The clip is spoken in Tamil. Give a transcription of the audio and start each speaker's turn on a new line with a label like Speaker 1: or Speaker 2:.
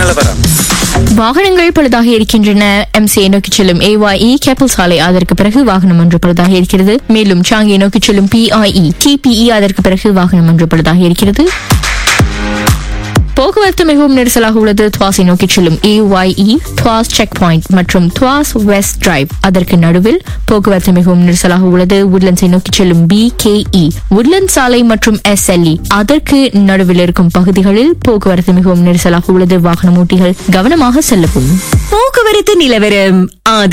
Speaker 1: நிலவரம்
Speaker 2: வாகனங்கள் பழுதாக இருக்கின்றன எம்சியை நோக்கி செல்லும் ஏஒஇ கேப்பல் சாலை அதற்கு பிறகு வாகனம் ஒன்று பழுதாக இருக்கிறது மேலும் சாங்கியை நோக்கி செல்லும் பிஐஇ டிபிஇ அதற்கு பிறகு வாகனம் ஒன்று பழுதாக இருக்கிறது போக்குவரத்து மிகவும் நெரிசலாக உள்ளது துவாஸை நோக்கி செல்லும் ஏஒய்இ துவாஸ் செக் பாயிண்ட் மற்றும் துவாஸ் வெஸ்ட் டிரைவ் அதற்கு நடுவில் போக்குவரத்து மிகவும் நெரிசலாக உள்ளது உட்லண்ட்ஸை நோக்கி செல்லும் பிகேஇ உட்லண்ட் சாலை மற்றும் எஸ்எல்இ அதற்கு நடுவில் இருக்கும் பகுதிகளில் போக்குவரத்து மிகவும் நெரிசலாக உள்ளது வாகன ஓட்டிகள் கவனமாக செல்லவும்
Speaker 3: போக்குவரத்து நிலவரம் ஆதரவு